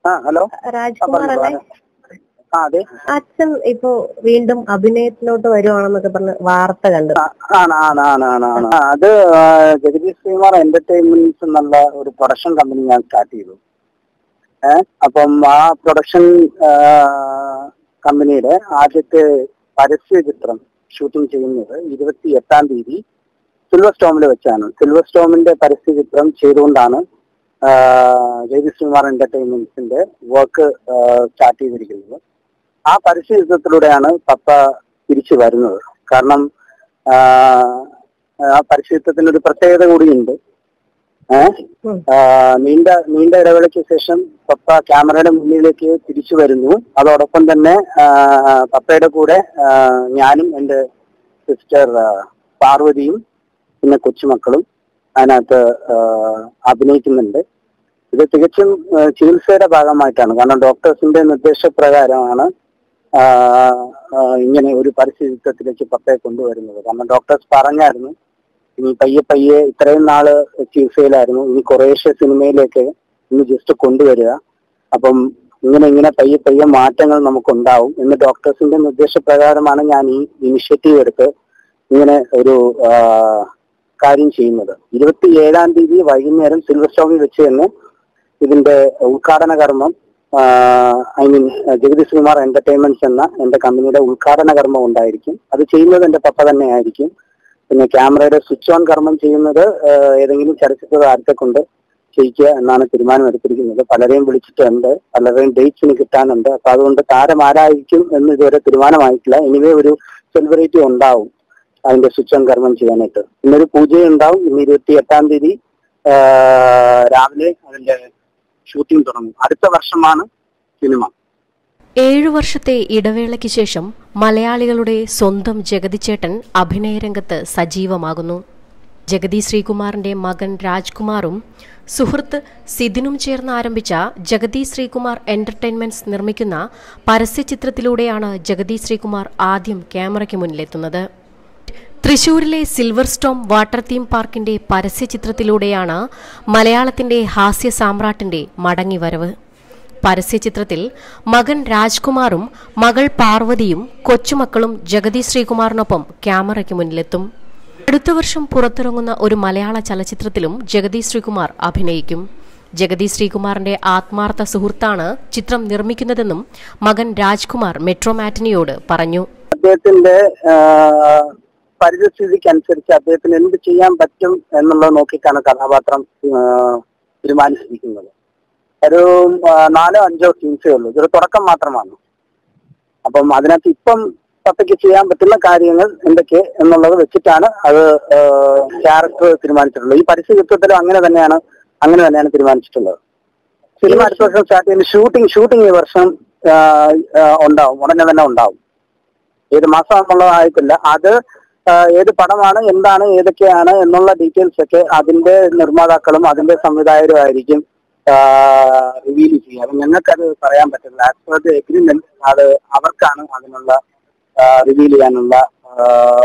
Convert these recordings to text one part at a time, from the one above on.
ആ ഹലോ രാജ്കുമാർ അല്ലേ ആ അതെ അച്ഛൻ ഇപ്പോ വീണ്ടും അഭിനയത്തിലോട്ട് വരുവാണെന്നൊക്കെ പറഞ്ഞ് വാർത്ത കണ്ടു ആ, ആണ് ആണ് ആണ് ആണ് ആണ് ആ, അത് ആ, ജഗദീഷ് ശ്രീകുമാർ എന്റർടൈൻമെന്റ്സ് എന്നുള്ള ഒരു പ്രൊഡക്ഷൻ കമ്പനി ഞാൻ സ്റ്റാർട്ട് ചെയ്തു ഏഹ് അപ്പം ആ പ്രൊഡക്ഷൻ കമ്പനിയുടെ ആദ്യത്തെ പരസ്യ ചിത്രം ഷൂട്ടിംഗ് ചെയ്യുന്നത് ഇരുപത്തി എട്ടാം തീയതി സിൽവർ സ്റ്റോമിൽ വെച്ചാണ് സിൽവർ സ്റ്റോമിന്റെ പരസ്യ ചിത്രം ചെയ്തുകൊണ്ടാണ് ആ, ജഗദീഷ് ശ്രീകുമാർ എന്റർടൈൻമെന്റ്സിന്റെ വർക്ക് സ്റ്റാർട്ട് ചെയ്തിരിക്കുന്നത് ആ പരസ്യ ചിത്രത്തിലൂടെയാണ് പപ്പ തിരിച്ചു വരുന്നത് കാരണം ആ, ആ പരസ്യത്തിന് ഒരു പ്രത്യേകത കൂടിയുണ്ട് ഏഹ് ഉം. ആ, നീണ്ട നീണ്ട ഇടവേളയ്ക്ക് ശേഷം പപ്പ ക്യാമറയുടെ മുന്നിലേക്ക് തിരിച്ചു വരുന്നു അതോടൊപ്പം തന്നെ ആ, പപ്പയുടെ കൂടെ ആ, ഞാനും എൻ്റെ സിസ്റ്റർ പാർവതിയും പിന്നെ കൊച്ചുമക്കളും അതിനകത്ത് ആ, അഭിനയിക്കുന്നുണ്ട് ഇത് തികച്ചും ആ, ചികിത്സയുടെ ഭാഗമായിട്ടാണ് കാരണം ഡോക്ടേഴ്സിന്റെ നിർദ്ദേശപ്രകാരമാണ് ആ, ആ, ഇങ്ങനെ ഒരു പരിസ്ഥിതിത്വത്തിലേക്ക് പപ്പയെ കൊണ്ടുവരുന്നത് കാരണം ഡോക്ടേഴ്സ് പറഞ്ഞായിരുന്നു ഇനി പയ്യെ പയ്യെ ഇത്രയും നാള് ചികിത്സയിലായിരുന്നു ഇനി കുറേശ്ശെ സിനിമയിലേക്ക് ഇനി ജസ്റ്റ് കൊണ്ടുവരിക അപ്പം ഇങ്ങനെ ഇങ്ങനെ പയ്യെ പയ്യെ മാറ്റങ്ങൾ നമുക്കുണ്ടാവും എന്ന് ഡോക്ടേഴ്സിന്റെ നിർദ്ദേശപ്രകാരമാണ് ഞാൻ ഈ ഇനിഷ്യേറ്റീവ് എടുത്ത് ഇങ്ങനെ ഒരു ആ, കാര്യം ചെയ്യുന്നത് ഇരുപത്തി ഏഴാം തീയതി വൈകുന്നേരം സിൽവർ സ്റ്റോമിൽ വെച്ച് തന്നെ ഇതിന്റെ ഉദ്ഘാടന കർമ്മം I mean Jagadish Kumar entertainments എന്ന എന്റെ കമ്പനിയുടെ ഉദ്ഘാടന കർമ്മം ഉണ്ടായിരിക്കും അത് ചെയ്യുന്നത് എന്റെ പപ്പ തന്നെ ആയിരിക്കും പിന്നെ ക്യാമറയുടെ സ്വിച്ച് ഓൺ കർമ്മം ചെയ്യുന്നത് ആ, ഏതെങ്കിലും ചലച്ചിത്ര താരത്തെ കൊണ്ട് ചെയ്യിക്കുക എന്നാണ് തീരുമാനം എടുത്തിരിക്കുന്നത് പലരെയും വിളിച്ചിട്ടുണ്ട് പലരുടെയും ഡേറ്റ്സ് ഇനി കിട്ടാനുണ്ട് അപ്പൊ അതുകൊണ്ട് താരം ആരായിരിക്കും എന്ന് ഇതുവരെ തീരുമാനമായിട്ടില്ല എനിവേ ഒരു സെലിബ്രിറ്റി ഉണ്ടാവും അതിന്റെ സ്വിച്ച് ഓൺ കർമ്മം ചെയ്യാനായിട്ട് ഇന്നൊരു പൂജയുണ്ടാവും ഇന്ന് ഇരുപത്തി എട്ടാം തീയതി ആ, രാവിലെ അതിന്റെ ഷൂട്ടിംഗ് തുടങ്ങും അടുത്ത വർഷമാണ് സിനിമ ഏഴു വർഷത്തെ ഇടവേളയ്ക്ക് ശേഷം മലയാളികളുടെ സ്വന്തം ജഗതിച്ചേട്ടൻ അഭിനയരംഗത്ത് സജീവമാകുന്നു ജഗതി ശ്രീകുമാറിന്റെ മകൻ രാജ്കുമാറും സുഹൃത്ത് സിദിനും ചേർന്ന് ആരംഭിച്ച ജഗതി ശ്രീകുമാർ എന്റർടൈൻമെന്റ്സ് നിർമ്മിക്കുന്ന പരസ്യചിത്രത്തിലൂടെയാണ് ജഗതി ശ്രീകുമാർ ആദ്യം ക്യാമറയ്ക്ക് മുന്നിലെത്തുന്നത് തൃശൂരിലെ സിൽവർ സ്റ്റോം വാട്ടർ തീം പാർക്കിന്റെ പരസ്യചിത്രത്തിലൂടെയാണ് മലയാളത്തിന്റെ ഹാസ്യ സാമ്രാട്ടിന്റെ മടങ്ങിവരവ് പരസ്യചിത്രത്തിൽ മകൻ രാജ്കുമാറും മകൾ പാർവതിയും കൊച്ചുമക്കളും ജഗതി ശ്രീകുമാറിനൊപ്പം ക്യാമറയ്ക്ക് മുന്നിലെത്തും അടുത്ത വർഷം പുറത്തിറങ്ങുന്ന ഒരു മലയാള ചലച്ചിത്രത്തിലും ജഗതി ശ്രീകുമാർ അഭിനയിക്കും ജഗതി ശ്രീകുമാറിന്റെ ആത്മാർത്ഥ സുഹൃത്താണ് ചിത്രം നിർമ്മിക്കുന്നതെന്നും മകൻ രാജ്കുമാർ മെട്രോ മാറ്റിനിയോട് പറഞ്ഞു അദ്ദേഹത്തിന്റെ ആ, പരിതസ്ഥിതിക്ക് അനുസരിച്ച് അദ്ദേഹത്തിന് എന്ത് ചെയ്യാൻ പറ്റും എന്നുള്ളത് നോക്കിയിട്ടാണ് കഥാപാത്രം ആ, തീരുമാനിച്ചിരിക്കുന്നത് ഒരു ആ, നാലോ അഞ്ചോ സീൻസേ ഉള്ളൂ ഇതൊരു തുടക്കം മാത്രമാണ് അപ്പം അതിനകത്ത് ഇപ്പം പപ്പയ്ക്ക് ചെയ്യാൻ പറ്റുന്ന കാര്യങ്ങൾ എന്തൊക്കെ എന്നുള്ളത് വെച്ചിട്ടാണ് അത് ക്യാരക്ടർ തീരുമാനിച്ചിട്ടുള്ളത് ഈ പരിസ്ഥിതിത്വത്തിലും അങ്ങനെ തന്നെയാണ് അങ്ങനെ തന്നെയാണ് തീരുമാനിച്ചിട്ടുള്ളത് സിനിമ അടുത്ത വർഷം സ്റ്റാർട്ട് ചെയ്യുന്ന ഷൂട്ടിംഗ് ഷൂട്ടിംഗ് ഈ വർഷം ആ, ആ, ഉണ്ടാവും ഉടനെ തന്നെ ഉണ്ടാവും ഏത് മാസമാണെന്നുള്ളതായിട്ടില്ല അത് ആ, ഏത് പടമാണ് എന്താണ് ഏതൊക്കെയാണ് എന്നുള്ള ഡീറ്റെയിൽസ് ഒക്കെ അതിന്റെ നിർമ്മാതാക്കളും അതിന്റെ സംവിധായകരും ആയിരിക്കും റിവീൽ ചെയ്യുക അപ്പൊ ഞങ്ങൾക്കത് പറയാൻ പറ്റില്ല ആസ് പെർ ദി എഗ്രിമെന്റ് അത് അവർക്കാണ് അതിനുള്ള റിവീൽ ചെയ്യാനുള്ള ആ,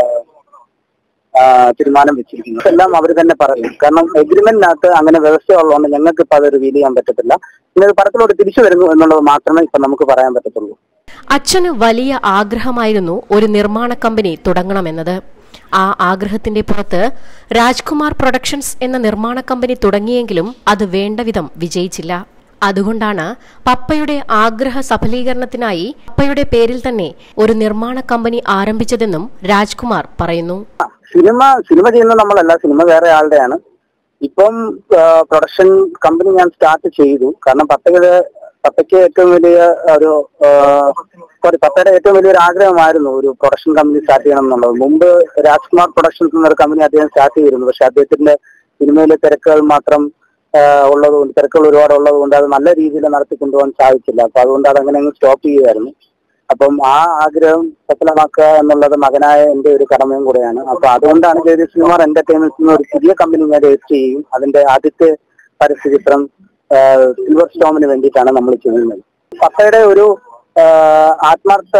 ആ, തീരുമാനം വെച്ചിരിക്കുന്നത് എല്ലാം അവർ തന്നെ പറയും കാരണം എഗ്രിമെന്റിനകത്ത് അങ്ങനെ വ്യവസ്ഥ ഉള്ളതുകൊണ്ട് ഞങ്ങൾക്ക് ഇപ്പൊ അത് റിവീൽ ചെയ്യാൻ പറ്റത്തില്ല പിന്നെ ഇത് പടത്തിലോട്ട് തിരിച്ചു വരുന്നു എന്നുള്ളത് മാത്രമേ ഇപ്പൊ നമുക്ക് പറയാൻ പറ്റത്തുള്ളൂ അച്ഛന് വലിയ ആഗ്രഹമായിരുന്നു ഒരു നിർമ്മാണ കമ്പനി തുടങ്ങണമെന്നത് ആ ആഗ്രഹത്തിന്റെ പുറത്ത് രാജ്കുമാർ പ്രൊഡക്ഷൻസ് എന്ന നിർമ്മാണ കമ്പനി തുടങ്ങിയെങ്കിലും അത് വേണ്ടവിധം വിജയിച്ചില്ല അതുകൊണ്ടാണ് പപ്പയുടെ ആഗ്രഹ സഫലീകരണത്തിനായി പപ്പയുടെ പേരിൽ തന്നെ ഒരു നിർമ്മാണ കമ്പനി ആരംഭിച്ചതെന്നും രാജ്കുമാർ പറയുന്നു ആ, സിനിമ സിനിമ ചെയ്യുന്നത് നമ്മളല്ല സിനിമ വേറെ ആളുടെയാണ് ഇപ്പം പ്രൊഡക്ഷൻ കമ്പനി ഞാൻ സ്റ്റാർട്ട് ചെയ്തു കാരണം പപ്പയുടെ പപ്പയ്ക്ക് ഏറ്റവും വലിയ ഒരു സോറി പപ്പയുടെ ഏറ്റവും വലിയൊരു ആഗ്രഹമായിരുന്നു ഒരു പ്രൊഡക്ഷൻ കമ്പനി സ്റ്റാർട്ട് ചെയ്യണം എന്നുള്ളത് മുമ്പ് രാജ്കുമാർ പ്രൊഡക്ഷൻസ് എന്നൊരു കമ്പനി അദ്ദേഹം സ്റ്റാർട്ട് ചെയ്തിരുന്നു പക്ഷെ അദ്ദേഹത്തിന്റെ സിനിമയിലെ തിരക്കുകൾ മാത്രം ആ, ഉള്ളതുകൊണ്ട് തിരക്കുകൾ ഒരുപാട് ഉള്ളത് കൊണ്ട് അത് നല്ല രീതിയിൽ നടത്തി കൊണ്ടുപോകാൻ സാധിച്ചില്ല അപ്പൊ അതുകൊണ്ട് അത് അങ്ങനെ അങ്ങ് സ്റ്റോപ്പ് ചെയ്യുമായിരുന്നു അപ്പം ആ ആഗ്രഹം സഫലമാക്കുക എന്നുള്ളത് മകനായ എന്റെ ഒരു കടമയും കൂടെയാണ് അപ്പൊ അതുകൊണ്ടാണ് ജയദീപ് കുമാർ എന്റർടൈൻമെന്റ്സ് എന്ന ഒരു പുതിയ കമ്പനി ഞാൻ രജിസ്റ്റർ ചെയ്യും അതിന്റെ ആദ്യത്തെ പരസ്യ ചിത്രം ആ, സിൽവർ സ്റ്റോമിന് വേണ്ടിയിട്ടാണ് നമ്മൾ ചെയ്യുന്നത് പപ്പയുടെ ഒരു ആ, ആത്മാർത്ഥ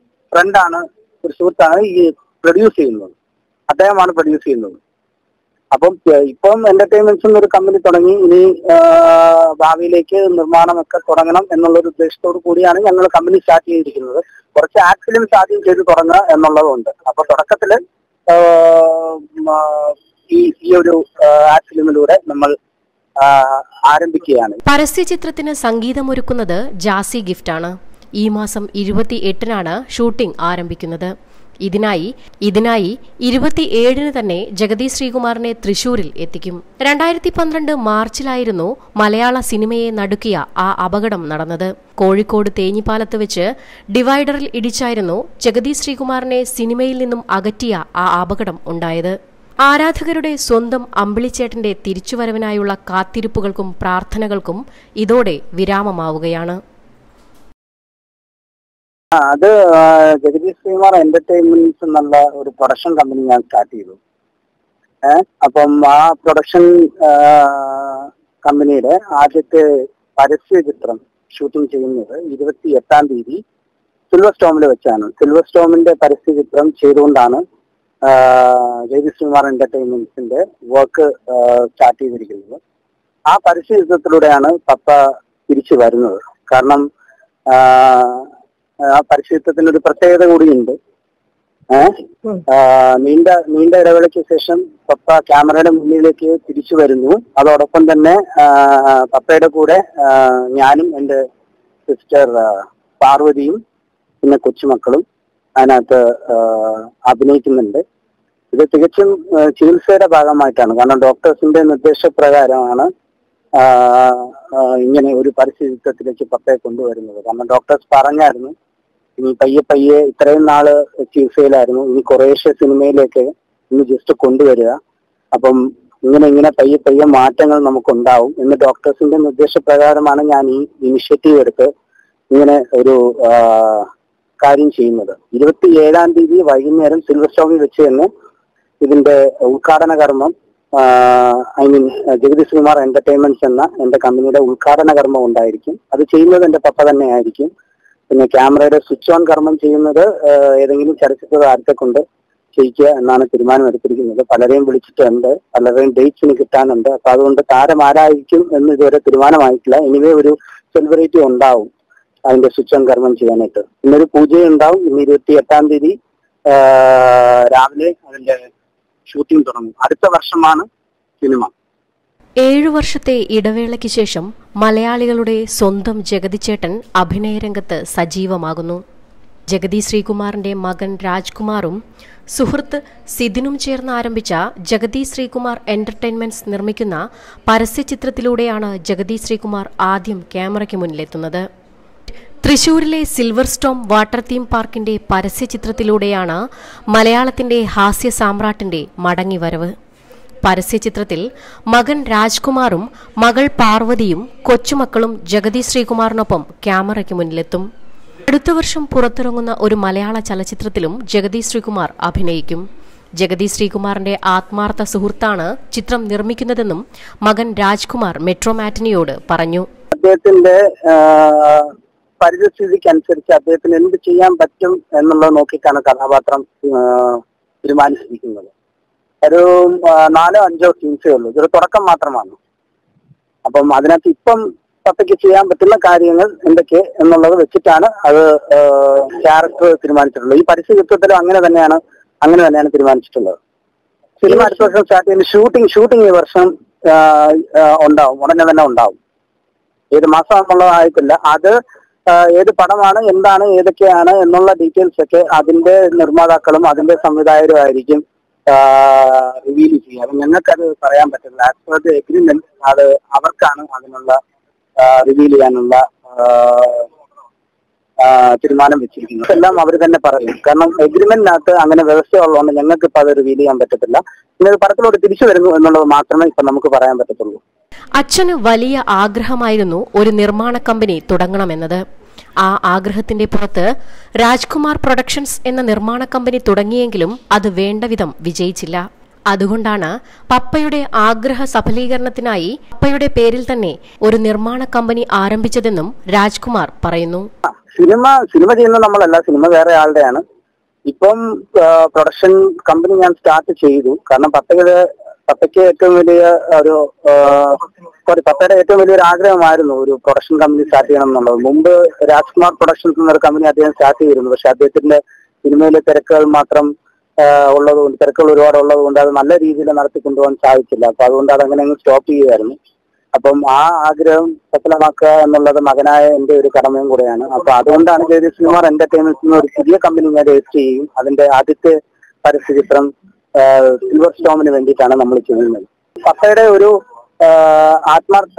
ഫ്രണ്ടാണ് ഒരു സുഹൃത്താണ് ഈ പ്രൊഡ്യൂസ് ചെയ്യുന്നത് അദ്ദേഹമാണ് പ്രൊഡ്യൂസ് ചെയ്യുന്നത് അപ്പം ഏഹ്, ഇപ്പം എന്റർടൈൻമെന്റ്സ് എന്നൊരു കമ്പനി തുടങ്ങി ഇനി ആ, ഭാവിയിലേക്ക് നിർമ്മാണമൊക്കെ തുടങ്ങണം എന്നുള്ള ഒരു ഉദ്ദേശത്തോടു കൂടിയാണ് ഞങ്ങൾ കമ്പനി സ്റ്റാർട്ട് ചെയ്തിരിക്കുന്നത് കുറച്ച് ആഡ് ഫിലിംസ് ആദ്യം ചെയ്ത് തുടങ്ങുക എന്നുള്ളതുണ്ട് അപ്പൊ തുടക്കത്തില് ആ, ഉം, ആ, ഈ ഈ ഒരു ആഡ് ഫിലിമിലൂടെ നമ്മൾ ആ, ആരംഭിക്കുകയാണ് പരസ്യചിത്രത്തിന് സംഗീതമൊരുക്കുന്നത് ജാസി ഗിഫ്റ്റാണ് ഈ മാസം ഇരുപത്തി എട്ടിനാണ് ഷൂട്ടിംഗ് ആരംഭിക്കുന്നത് ഇതിനായി ഇതിനായി ഇരുപത്തിയേഴിന് തന്നെ ജഗതി ശ്രീകുമാറിനെ തൃശൂരിൽ എത്തിക്കും രണ്ടായിരത്തി പന്ത്രണ്ട് മാർച്ചിലായിരുന്നു മലയാള സിനിമയെ നടുക്കിയ ആ അപകടം നടന്നത് കോഴിക്കോട് തേഞ്ഞിപ്പാലത്ത് വെച്ച് ഡിവൈഡറിൽ ഇടിച്ചായിരുന്നു ജഗതി ശ്രീകുമാറിനെ സിനിമയിൽ നിന്നും അകറ്റിയ ആ അപകടം ഉണ്ടായത് ആരാധകരുടെ സ്വന്തം അമ്പിളിച്ചേട്ടന്റെ തിരിച്ചുവരവിനായുള്ള കാത്തിരിപ്പുകൾക്കും പ്രാർത്ഥനകൾക്കും ഇതോടെ വിരാമമാവുകയാണ് ആ, അത് ആ, ജഗദീഷ് ശ്രീകുമാർ എന്റർടൈൻമെന്റ്സ് എന്നുള്ള ഒരു പ്രൊഡക്ഷൻ കമ്പനി ഞാൻ സ്റ്റാർട്ട് ചെയ്തു ഏഹ് അപ്പം ആ പ്രൊഡക്ഷൻ കമ്പനിയുടെ ആദ്യത്തെ പരസ്യ ചിത്രം ഷൂട്ടിംഗ് ചെയ്യുന്നത് ഇരുപത്തി എട്ടാം തീയതി സിൽവർ സ്റ്റോമിൽ വെച്ചാണ് സിൽവർ സ്റ്റോമിന്റെ പരസ്യ ചിത്രം ചെയ്തുകൊണ്ടാണ് ആ, ജഗദീഷ് ശ്രീകുമാർ എന്റർടൈൻമെന്റ്സിന്റെ വർക്ക് സ്റ്റാർട്ട് ചെയ്തിരിക്കുന്നത് ആ പരസ്യ ചിത്രത്തിലൂടെയാണ് പപ്പ തിരിച്ചു വരുന്നത് കാരണം ആ, ആ പരസ്യത്തിന് ഒരു പ്രത്യേകത കൂടിയുണ്ട് ഏഹ് ഉം. ആ, നീണ്ട നീണ്ട ഇടവേളയ്ക്ക് ശേഷം പപ്പ ക്യാമറയുടെ മുന്നിലേക്ക് തിരിച്ചു വരുന്നു അതോടൊപ്പം തന്നെ ആ, പപ്പയുടെ കൂടെ ആ, ഞാനും എൻ്റെ സിസ്റ്റർ പാർവതിയും പിന്നെ കൊച്ചുമക്കളും അതിനകത്ത് ആ, അഭിനയിക്കുന്നുണ്ട് ഇത് തികച്ചും ആ, ചികിത്സയുടെ ഭാഗമായിട്ടാണ് കാരണം ഡോക്ടേഴ്സിന്റെ നിർദ്ദേശപ്രകാരമാണ് ആ, ആ, ഇങ്ങനെ ഒരു പരിസ്ഥിതിത്വത്തിലേക്ക് പപ്പയെ കൊണ്ടുവരുന്നത് കാരണം ഡോക്ടേഴ്സ് പറഞ്ഞായിരുന്നു ഇനി പയ്യെ പയ്യെ ഇത്രയും നാള് ചികിത്സയിലായിരുന്നു ഇനി കുറേശ്ശെ സിനിമയിലേക്ക് ഇനി ജസ്റ്റ് കൊണ്ടുവരിക അപ്പം ഇങ്ങനെ ഇങ്ങനെ പയ്യെ പയ്യെ മാറ്റങ്ങൾ നമുക്കുണ്ടാവും എന്ന് ഡോക്ടേഴ്സിന്റെ നിർദ്ദേശപ്രകാരമാണ് ഞാൻ ഈ ഇനിഷ്യേറ്റീവ് എടുത്ത് ഇങ്ങനെ ഒരു ആ, കാര്യം ചെയ്യുന്നത് ഇരുപത്തി ഏഴാം തീയതി വൈകുന്നേരം സിൽവർ സ്റ്റോമിൽ വെച്ച് തന്നെ ഇതിന്റെ ഉദ്ഘാടന കർമ്മം I mean Jagathy Sreekumar entertainments എന്ന എന്റെ കമ്പനിയുടെ ഉദ്ഘാടന കർമ്മം ഉണ്ടായിരിക്കും അത് ചെയ്യുന്നത് എന്റെ പപ്പ തന്നെ ആയിരിക്കും പിന്നെ ക്യാമറയുടെ സ്വിച്ച് ഓൺ കർമ്മം ചെയ്യുന്നത് ആ, ഏതെങ്കിലും ചലച്ചിത്ര താരത്തെ കൊണ്ട് ചെയ്യിക്കുക എന്നാണ് തീരുമാനം എടുത്തിരിക്കുന്നത് പലരെയും വിളിച്ചിട്ടുണ്ട് പലരെയും ഡേറ്റ്സിന് കിട്ടാനുണ്ട് അപ്പൊ അതുകൊണ്ട് താരം ആരായിരിക്കും എന്ന് ഇതുവരെ തീരുമാനമായിട്ടില്ല എനിവേ ഒരു സെലിബ്രിറ്റി ഉണ്ടാവും അതിന്റെ സ്വിച്ച് ഓൺ കർമ്മം ചെയ്യാനായിട്ട് ഇന്നൊരു പൂജയുണ്ടാവും ഇന്ന് ഇരുപത്തി എട്ടാം തീയതി ആ, രാവിലെ അതിന്റെ ഷൂട്ടിംഗ് തുടങ്ങും അടുത്ത വർഷമാണ് സിനിമ ഏഴു വർഷത്തെ ഇടവേളയ്ക്ക് ശേഷം മലയാളികളുടെ സ്വന്തം ജഗതിച്ചേട്ടൻ അഭിനയരംഗത്ത് സജീവമാകുന്നു ജഗതി ശ്രീകുമാറിന്റെ മകൻ രാജ്കുമാറും സുഹൃത്ത് സിദിനും ചേർന്ന് ആരംഭിച്ച ജഗതി ശ്രീകുമാർ എന്റർടൈൻമെന്റ്സ് നിർമ്മിക്കുന്ന പരസ്യചിത്രത്തിലൂടെയാണ് ജഗതി ശ്രീകുമാർ ആദ്യം ക്യാമറയ്ക്ക് മുന്നിലെത്തുന്നത് തൃശൂരിലെ സിൽവർ സ്റ്റോം വാട്ടർ തീം പാർക്കിന്റെ പരസ്യചിത്രത്തിലൂടെയാണ് മലയാളത്തിന്റെ ഹാസ്യ സാമ്രാട്ടിന്റെ മടങ്ങിവരവ് പരസ്യചിത്രത്തിൽ മകൻ രാജ്കുമാറും മകൾ പാർവതിയും കൊച്ചുമക്കളും ജഗതി ശ്രീകുമാറിനൊപ്പം ക്യാമറയ്ക്ക് മുന്നിലെത്തും അടുത്ത വർഷം പുറത്തിറങ്ങുന്ന ഒരു മലയാള ചലച്ചിത്രത്തിലും ജഗതി ശ്രീകുമാർ അഭിനയിക്കും ജഗതി ശ്രീകുമാറിന്റെ ആത്മാർത്ഥ സുഹൃത്താണ് ചിത്രം നിർമ്മിക്കുന്നതെന്നും മകൻ രാജ്കുമാർ മെട്രോ മാറ്റിനിയോട് പറഞ്ഞു അദ്ദേഹത്തിന്റെ ആ, പരിതസ്ഥിതിക്ക് അനുസരിച്ച് അദ്ദേഹത്തിന് എന്ത് ചെയ്യാൻ പറ്റും എന്നുള്ളത് നോക്കിയിട്ടാണ് കഥാപാത്രം ആ, തീരുമാനിച്ചിരിക്കുന്നത് ഒരു ആ, നാലോ അഞ്ചോ സീൻസേ ഉള്ളൂ ഇതൊരു തുടക്കം മാത്രമാണ് അപ്പം അതിനകത്ത് ഇപ്പം പപ്പയ്ക്ക് ചെയ്യാൻ പറ്റുന്ന കാര്യങ്ങൾ എന്തൊക്കെ എന്നുള്ളത് വെച്ചിട്ടാണ് അത് ക്യാരക്ടർ തീരുമാനിച്ചിട്ടുള്ളത് ഈ പരിസ്ഥിതി ചിത്രത്തിലും അങ്ങനെ തന്നെയാണ് അങ്ങനെ തന്നെയാണ് തീരുമാനിച്ചിട്ടുള്ളത് സിനിമ അടുത്ത വർഷം സ്റ്റാർട്ട് ചെയ്യുന്ന ഷൂട്ടിംഗ് ഷൂട്ടിംഗ് ഈ വർഷം ആ, ആ, ഉണ്ടാവും ഉടനെ തന്നെ ഉണ്ടാവും ഏത് മാസമാണെന്നുള്ളതായിട്ടില്ല അത് ആ, ഏത് പടമാണ് എന്താണ് ഏതൊക്കെയാണ് എന്നുള്ള ഡീറ്റെയിൽസ് ഒക്കെ അതിന്റെ നിർമ്മാതാക്കളും അതിന്റെ സംവിധായകരും ആയിരിക്കും റിവീൽ ചെയ്യുക അപ്പൊ ഞങ്ങൾക്കത് പറയാൻ പറ്റില്ല ആസ് പെർ ദി എഗ്രിമെന്റ് അത് അവർക്കാണ് അതിനുള്ള റിവീൽ ചെയ്യാനുള്ള ആ, ആ, തീരുമാനം വെച്ചിരിക്കുന്നത് എല്ലാം അവർ തന്നെ പറയും കാരണം എഗ്രിമെന്റിനകത്ത് അങ്ങനെ വ്യവസ്ഥ ഉള്ളതുകൊണ്ട് ഞങ്ങൾക്ക് ഇപ്പൊ അത് റിവീൽ ചെയ്യാൻ പറ്റത്തില്ല പിന്നെ ഇത് പടത്തിലോട്ട് തിരിച്ചു വരുന്നു എന്നുള്ളത് മാത്രമേ ഇപ്പൊ നമുക്ക് പറയാൻ പറ്റത്തുള്ളൂ അച്ഛന് വലിയ ആഗ്രഹമായിരുന്നു ഒരു നിർമ്മാണ കമ്പനി തുടങ്ങണമെന്നത് ആ ആഗ്രഹത്തിന്റെ പുറത്ത് രാജ്കുമാർ പ്രൊഡക്ഷൻസ് എന്ന നിർമ്മാണ കമ്പനി തുടങ്ങിയെങ്കിലും അത് വേണ്ടവിധം വിജയിച്ചില്ല അതുകൊണ്ടാണ് പപ്പയുടെ ആഗ്രഹ സഫലീകരണത്തിനായി പപ്പയുടെ പേരിൽ തന്നെ ഒരു നിർമ്മാണ കമ്പനി ആരംഭിച്ചതെന്നും രാജ്കുമാർ പറയുന്നു സിനിമ സിനിമ ചെയ്യുന്നത് നമ്മളല്ല സിനിമ വേറെ ആളുടെയാണ് ഇപ്പം പ്രൊഡക്ഷൻ കമ്പനി ഞാൻ സ്റ്റാർട്ട് ചെയ്തു കാരണം പത്തയുടെ പപ്പയ്ക്ക് ഏറ്റവും വലിയ ഒരു സോറി പപ്പയുടെ ഏറ്റവും വലിയൊരു ആഗ്രഹമായിരുന്നു ഒരു പ്രൊഡക്ഷൻ കമ്പനി സ്റ്റാർട്ട് ചെയ്യണം എന്നുള്ളത് മുമ്പ് രാജ്കുമാർ പ്രൊഡക്ഷൻസ് എന്നൊരു കമ്പനി അദ്ദേഹം സ്റ്റാർട്ട് ചെയ്തിരുന്നു പക്ഷെ അദ്ദേഹത്തിന്റെ സിനിമയിലെ തിരക്കുകൾ മാത്രം ആ, ഉള്ളതുകൊണ്ട് തിരക്കുകൾ ഒരുപാട് ഉള്ളത് കൊണ്ട് അത് നല്ല രീതിയിൽ നടത്തി കൊണ്ടുപോകാൻ സാധിച്ചില്ല അപ്പൊ അതുകൊണ്ട് അത് അങ്ങനെ അങ്ങ് സ്റ്റോപ്പ് ചെയ്യുമായിരുന്നു അപ്പം ആ ആഗ്രഹം സഫലമാക്കുക എന്നുള്ളത് മകനായ എന്റെ ഒരു കടമയും കൂടെയാണ് അപ്പൊ അതുകൊണ്ടാണ് ജഗദീഷ് കുമാർ എന്റർടൈൻമെന്റ്സ് എന്ന ഒരു പുതിയ കമ്പനി ഞാൻ രജിസ്റ്റർ ചെയ്യും അതിന്റെ ആദ്യത്തെ പരസ്യചിത്രം സിൽവർ സ്റ്റോമിന് വേണ്ടിയിട്ടാണ് നമ്മൾ ചെയ്യുന്നത് പപ്പയുടെ ഒരു ആ, ആത്മാർത്ഥ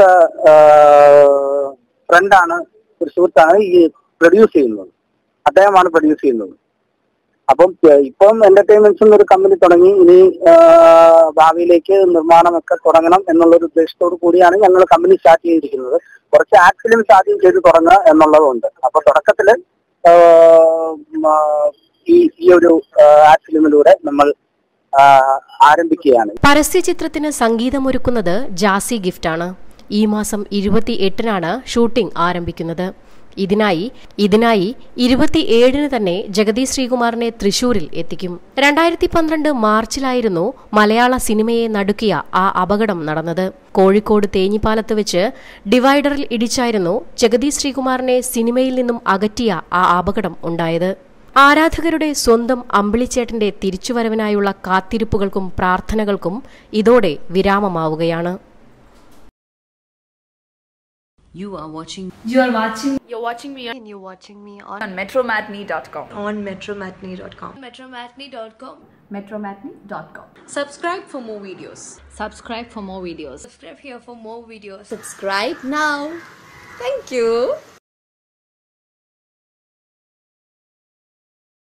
ഫ്രണ്ടാണ് ഒരു സുഹൃത്താണ് ഈ പ്രൊഡ്യൂസ് ചെയ്യുന്നത് അദ്ദേഹമാണ് പ്രൊഡ്യൂസ് ചെയ്യുന്നത് അപ്പം ഏഹ്, ഇപ്പം എന്റർടൈൻമെന്റ്സ് എന്നൊരു കമ്പനി തുടങ്ങി ഇനി ആഹ്, ഭാവിയിലേക്ക് നിർമ്മാണമൊക്കെ തുടങ്ങണം എന്നുള്ള ഒരു ഉദ്ദേശത്തോടു കൂടിയാണ് ഞങ്ങൾ കമ്പനി സ്റ്റാർട്ട് ചെയ്തിരിക്കുന്നത് കുറച്ച് ആഡ് ഫിലിംസ് ആദ്യം ചെയ്ത് തുടങ്ങുക എന്നുള്ളതുണ്ട് അപ്പൊ തുടക്കത്തില് ആഹ്, ഉം, ആഹ്, ഈ ഈ ഒരു ആഡ് ഫിലിമിലൂടെ നമ്മൾ ആഹ്, ആരംഭിക്കുകയാണ് പരസ്യചിത്രത്തിന് സംഗീതമൊരുക്കുന്നത് ജാസി ഗിഫ്റ്റാണ് ഈ മാസം ഇരുപത്തി എട്ടിനാണ് ഷൂട്ടിംഗ് ആരംഭിക്കുന്നത് ഇതിനായി ഇതിനായി ഇരുപത്തിയേഴിന് തന്നെ ജഗദീഷ് ശ്രീകുമാറിനെ തൃശൂരിൽ എത്തിക്കും രണ്ടായിരത്തി പന്ത്രണ്ട് മാർച്ചിലായിരുന്നു മലയാള സിനിമയെ നടുക്കിയ ആ അപകടം നടന്നത് കോഴിക്കോട് തേഞ്ഞിപ്പാലത്ത് വെച്ച് ഡിവൈഡറിൽ ഇടിച്ചായിരുന്നു ജഗദീഷ് ശ്രീകുമാറിനെ സിനിമയിൽ നിന്നും അകറ്റിയ ആ അപകടം ഉണ്ടായത് ആരാധകരുടെ സ്വന്തം അമ്പിളിച്ചേട്ടന്റെ തിരിച്ചുവരവിനായുള്ള കാത്തിരിപ്പുകൾക്കും പ്രാർത്ഥനകൾക്കും ഇതോടെ വിരാമമാവുകയാണ് You are watching You are watching You're watching me on, And you're watching me on, on metromatney.com. on metromatney.com. Metromatney.com. metromatney.com. subscribe for more videos. Subscribe for more videos. Subscribe here for more videos. Subscribe now. Thank you.